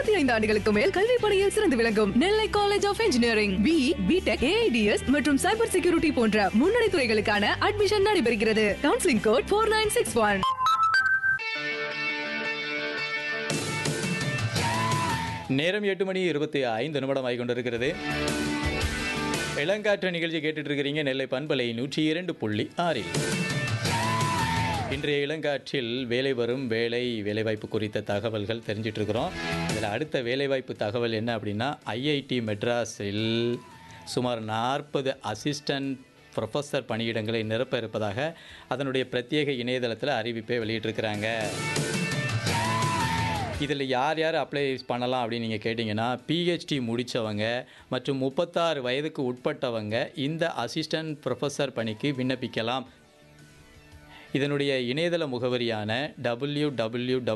இருபத்தி ஐந்து ஆண்டுகளுக்கு மேல் கல்வி பணியில் சிறந்து விளங்கும் Nellai college of engineering B BTech AIDS மற்றும் சைபர் செக்யூரிட்டி போன்ற முன்னணி துறைகளுக்கான அட்மிஷன் நடைபெறுகிறது counselling code four nine six one நேரம் எட்டு மணி இருபத்தி ஐந்து நிமிடம் ஆகி கொண்டிருக்கிறது இளங்காற்று நிகழ்ச்சி கேட்டுட்டு இருக்கிறீங்க நெல்லை பண்பலை நூற்றி இரண்டு புள்ளி ஆறில் இன்றைய இளங்காற்றில் வேலை வரும் வேலை வேலைவாய்ப்பு குறித்த தகவல்கள் தெரிஞ்சிட்டு இருக்கிறோம் இதில் அடுத்த வேலைவாய்ப்பு தகவல் என்ன அப்படின்னா ஐஐடி மெட்ராஸில் சுமார் நாற்பது அசிஸ்டன்ட் ப்ரொஃபஸர் பணியிடங்களை நிரப்ப இருப்பதாக அதனுடைய பிரத்யேக இணையதளத்தில் அறிவிப்பை வெளியிட்டிருக்கிறாங்க இதில் யார் யார் அப்ளை பண்ணலாம் அப்படின்னு நீங்கள் கேட்டிங்கன்னா பிஹெச்டி முடித்தவங்க மற்றும் முப்பத்தாறு வயதுக்கு உட்பட்டவங்க இந்த அசிஸ்டன்ட் ப்ரொஃபஸர் பணிக்கு விண்ணப்பிக்கலாம் இதனுடைய இணையதள முகவரியான டபிள்யூ டபிள்யூ